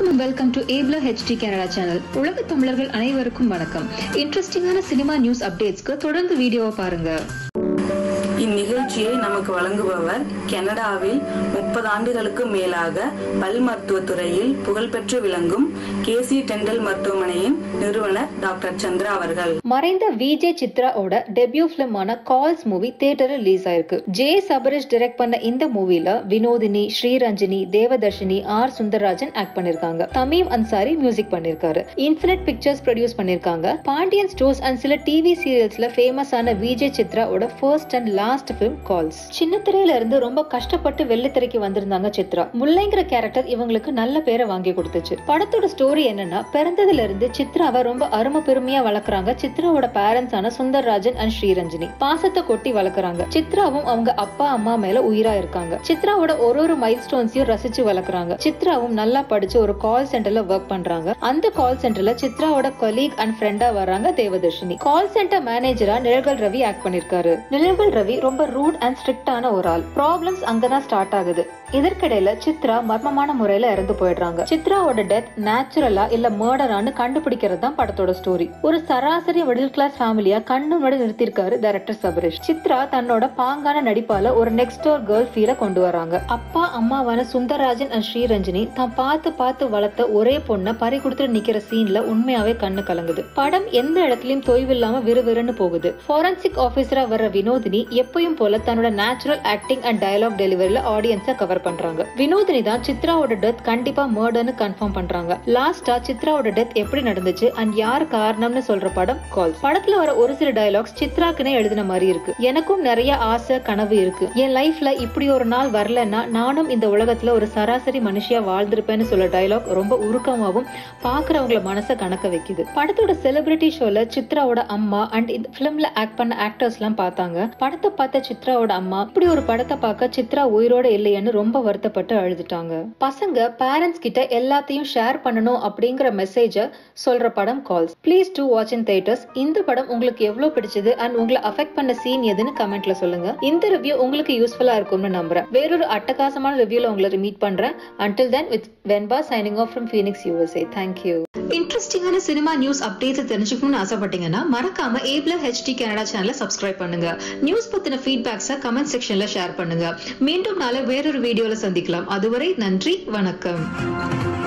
வணக்கம் welcome to ஏப்லா HD Canada channel உலக தமிழர்கள் அனைவருக்கும் வணக்கம் இன்ட்ரெஸ்டிங்கான சினிமா நியூஸ் அப்டேட்ஸ்க்கு தொடர்ந்து வீடியோவை பாருங்க இந்நிகழ்ச்சியை நமக்கு வழங்குபவர் கனடாவில் முப்பது ஆண்டுகளுக்கு மேலாக பல் மருத்துவத் துறையில் புகழ்பெற்று விளங்கும் கேசி டெண்டல் மருத்துவமனையின் நிறுவனர் டாக்டர் சந்திரா அவர்கள் மறைந்த விஜே சித்ராவோட டெபியூ பிலிமான கால்ஸ் மூவி தியேட்டரில் ரிலீஸ் ஆயிருக்கு ஜே சபரிஷ் டைரக்ட் பண்ண இந்த மூவில வினோதினி ஸ்ரீரஞ்சனி தேவதர்ஷினி ஆர் சுந்தரராஜன் ஆக்ட் பண்ணிருக்காங்க தமீம் அன்சாரி மியூசிக் பண்ணிருக்காரு இன்ஃபினிட் பிக்சர்ஸ் ப்ரொடியூஸ் பண்ணிருக்காங்க பாண்டியன் ஸ்டோர்ஸ் அண்ட் சில டிவி சீரியல்ஸ்ல ஃபேமஸான விஜே சித்ராவோட first and last film Calls சின்ன திரையில இருந்து ரொம்ப கஷ்டப்பட்டு வெள்ளித்திரைக்கு வந்திருந்தாங்க சித்ரா முல்லைங்கிற கேரக்டர் இவங்களுக்கு நல்ல பேரை வாங்கி கொடுத்துச்சு படத்தோட ஸ்டோரி என்னன்னா பிறந்ததுல இருந்து சித்ராவை ரொம்ப அருமை பெருமையா வளர்க்குறாங்க சித்ராவோட பேரண்ட்ஸ் ஆன சுந்தர்ராஜன் அண்ட் ஸ்ரீரஞ்சனி பாசத்தை கொட்டி வளர்க்குறாங்க சித்ராவும் அவங்க அப்பா அம்மா மேல உயிரா இருக்காங்க சித்ராவோட ஒரு ஒரு மைல் ஸ்டோன்ஸையும் ரசிச்சு வளர்க்குறாங்க சித்ராவும் நல்லா படிச்சு ஒரு கால் சென்டர்ல ஒர்க் பண்றாங்க அந்த கால் சென்டர்ல சித்ராவோட கொலீக் அண்ட் ஃப்ரெண்டா வராங்க தேவதர்ஷினி கால் சென்டர் மேனேஜரா நிழல்கள் ரவி ஆக்ட் பண்ணிருக்காரு நிழல்கள் ரவி ரொம்ப ரூட் அண்ட் ஸ்ட்ரிக்டான ஒரு ஆள் ப்ராப்ளம்ஸ் அங்கதான் ஸ்டார்ட் ஆகுது இதற்கிடையில சித்ரா மர்மமான முறையில இறந்து போயிடுறாங்க சித்ராவோட டெத் நேச்சுரலா இல்ல மர்டரான்னு கண்டுபிடிக்கிறது தான் படத்தோட ஸ்டோரி ஒரு சராசரி மிடில் கிளாஸ் ஃபேமிலியா கண்ணு முன்னாடி நிறுத்திருக்காரு டைரக்டர் சபரேஷ் சித்ரா தன்னோட பாங்கான நடிப்பால ஒரு நெக்ஸ்ட் டோர் கேர்ள் ஃபீல கொண்டு வராங்க அப்பா அம்மாவான சுந்தரராஜன் அண்ட் ஸ்ரீரஞ்சனி தான் பார்த்து பார்த்து வளர்த்த ஒரே பொண்ணை பறி கொடுத்துட்டு நிக்கிற சீன்ல உண்மையாவே கண்ணு கலங்குது படம் எந்த இடத்துலயும் தொய்வில்லாம விறுவிறுன்னு போகுது ஃபாரன்சிக் ஆபீசரா வர்ற வினோதினி எப்பயும் போல தன்னோட நேச்சுரல் ஆக்டிங் அண்ட் டயலாக் டெலிவரியில ஆடியன்ஸை கவர் பண்றாங்க வினோதினி தான் சித்ராவோட டெத் கண்டிப்பா மர்டர்னு கன்ஃபார்ம் பண்றாங்க லாஸ்டா சித்ராவோட டெத் எப்படி நடந்துச்சு அண்ட் யார் காரணம்னு சொல்ற படம் கால்ஸ் படத்துல வர ஒரு சில டயலாக்ஸ் சித்ராக்குனே எழுதின மாதிரி இருக்கு எனக்கும் நிறைய ஆசை கனவு இருக்கு என் லைஃப்ல இப்படி ஒரு நாள் வரலன்னா நானும் இந்த உலகத்துல ஒரு சராசரி மனுஷியா வாழ்ந்திருப்பேன்னு சொல்ல டயலாக் ரொம்ப உருக்கமாவும் பாக்குறவங்கள மனசை கணக்க வைக்குது படத்தோட செலிபிரிட்டி ஷோல சித்ராவோட அம்மா அண்ட் இந்த பிலிம்ல ஆக்ட் பண்ண ஆக்டர்ஸ் எல்லாம் பார்த்தாங்க படத்தை பார்த்த சித்ராவோட அம்மா இப்படி ஒரு படத்தை பார்க்க சித்ரா உயிரோட இல்லையன்னு ரொம்ப வருத்தப்பட்டு அழுதுட்டாங்க பசங்க பேரண்ட்ஸ் கிட்ட எல்லாத்தையும் ஷேர் பண்ணணும் அப்படிங்கிற மெசேஜ சொல்ற படம் Calls please do watch in theatres இந்த படம் உங்களுக்கு எவ்வளவு பிடிச்சது அண்ட் உங்களை அஃபெக்ட் பண்ண சீன் எதுன்னு கமெண்ட்ல சொல்லுங்க இந்த ரிவ்யூ உங்களுக்கு யூஸ்ஃபுல்லா இருக்கும்னு நம்புறேன் வேறொரு அட்டகாசமான ரிவ்யூல உங்களை மீட் பண்றேன் until then with Venba signing off from Phoenix USA thank you இன்ட்ரெஸ்டிங்கான சினிமா நியூஸ் அப்டேட்ஸ் தெரிஞ்சுக்கணும்னு ஆசைப்பட்டீங்கன்னா மறக்காம ஏப்ல ஹெச்டி கனடா சேனலை சப்ஸ்கிரைப் பண்ணுங்க நியூஸ் பத்தின ஃபீட்பேக்ஸை கமெண்ட் செக்ஷன்ல ஷேர் பண்ணுங்க மீண்டும் நாளை வேறொரு வீடியோல சந்திக்கலாம் அதுவரை நன்றி வணக்கம்